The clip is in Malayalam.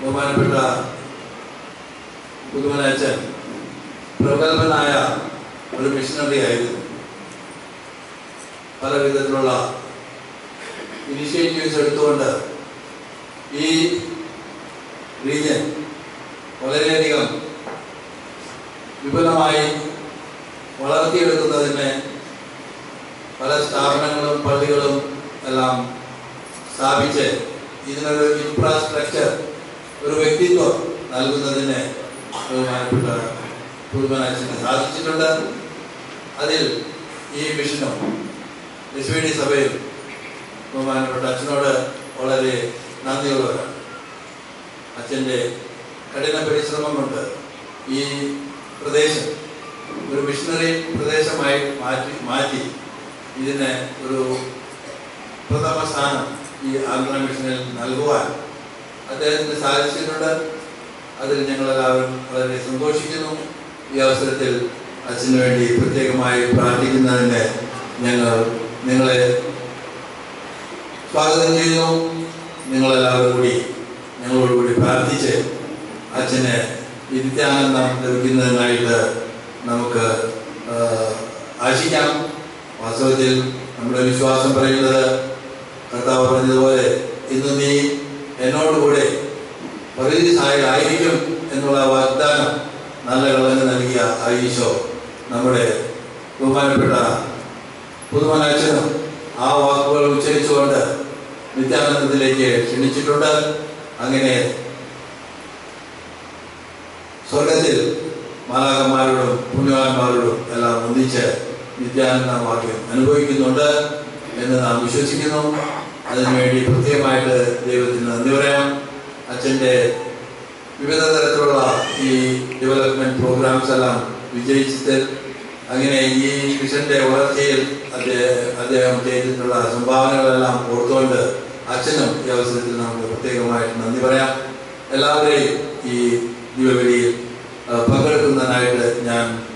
ബഹുമാനപ്പെട്ട പുതുമനാച്ചൻ പ്രഗത്ഭനായ ഒരു മിഷണറി ആയിരുന്നു പല വിധത്തിലുള്ള ഇനിഷ്യേറ്റീവ്സ് എടുത്തുകൊണ്ട് ഈ റീജിയൻ വളരെയധികം വിപുലമായി വളർത്തിയെടുക്കുന്നതിന് പല സ്ഥാപനങ്ങളും പള്ളികളും എല്ലാം സ്ഥാപിച്ച് ഇതിനൊരു ഇൻഫ്രാസ്ട്രക്ചർ ഒരു വ്യക്തിത്വം നൽകുന്നതിന് ബഹുമാനപ്പെട്ട പുതുമനാച്ചന് സാധിച്ചിട്ടുണ്ട് അതിൽ ഈ മിഷനും എസ് വി ഡി സഭയിൽ ബഹുമാനപ്പെട്ട അച്ഛനോട് വളരെ നന്ദിയുള്ളവരാണ് അച്ഛൻ്റെ കഠിന പരിശ്രമം കൊണ്ട് ഈ പ്രദേശം ഒരു മിഷണറി പ്രദേശമായി മാറ്റി മാറ്റി ഇതിന് ഒരു പ്രഥമ സ്ഥാനം ഈ ആന്ധ്ര മിഷനിൽ നൽകുവാൻ അദ്ദേഹത്തിന് സാധിച്ചിട്ടുണ്ട് അതിൽ ഞങ്ങളെല്ലാവരും വളരെ സന്തോഷിക്കുന്നു ഈ അവസരത്തിൽ അച്ഛന് വേണ്ടി പ്രത്യേകമായി പ്രാർത്ഥിക്കുന്നതിന് ഞങ്ങൾ നിങ്ങളെ സ്വാഗതം ചെയ്യുന്നു നിങ്ങളെല്ലാവരും കൂടി ഞങ്ങളോട് കൂടി പ്രാർത്ഥിച്ച് അച്ഛന് ഈ നിത്യാനന്ദം ലഭിക്കുന്നതിനായിട്ട് നമുക്ക് ആ, ആശിക്കാം വാസ്തവത്തിൽ നമ്മുടെ വിശ്വാസം പറയുന്നത് കർത്താവ് പറഞ്ഞതുപോലെ ഇന്ന് നീ എന്നോടുകൂടെ ആയിരിക്കും എന്നുള്ള വാഗ്ദാനം നല്ല കളഞ്ഞ് നൽകിയ ആ ഈശോ നമ്മുടെ ബഹുമാനപ്പെട്ട പുതുമനാച്ചനും ആ വാക്കുകൾ ഉച്ചരിച്ചുകൊണ്ട് നിത്യാനന്ദത്തിലേക്ക് ക്ഷണിച്ചിട്ടുണ്ട് അങ്ങനെ സ്വർഗത്തിൽ മാലാകന്മാരോടും പുണ്യവാന്മാരോടും എല്ലാം ഒന്നിച്ച് നിത്യാനന്ദ വാക്യം അനുഭവിക്കുന്നുണ്ട് എന്ന് നാം വിശ്വസിക്കുന്നു അതിനുവേണ്ടി പ്രത്യേകമായിട്ട് ദൈവത്തിന് നന്ദി പറയാം അച്ഛൻ്റെ വിവിധ തരത്തിലുള്ള ഈ ഡെവലപ്മെന്റ് പ്രോഗ്രാംസ് എല്ലാം വിജയിച്ചിട്ട് അങ്ങനെ ഈ മിഷന്റെ വളർച്ചയിൽ അദ്ദേഹം അദ്ദേഹം ചെയ്തിട്ടുള്ള സംഭാവനകളെല്ലാം ഓർത്തുകൊണ്ട് അച്ഛനും ഈ അവസരത്തിൽ നമുക്ക് പ്രത്യേകമായിട്ട് നന്ദി പറയാം എല്ലാവരെയും ഈ ദിവബലിയിൽ ആ, പങ്കെടുക്കുന്നതിനായിട്ട് ഞാൻ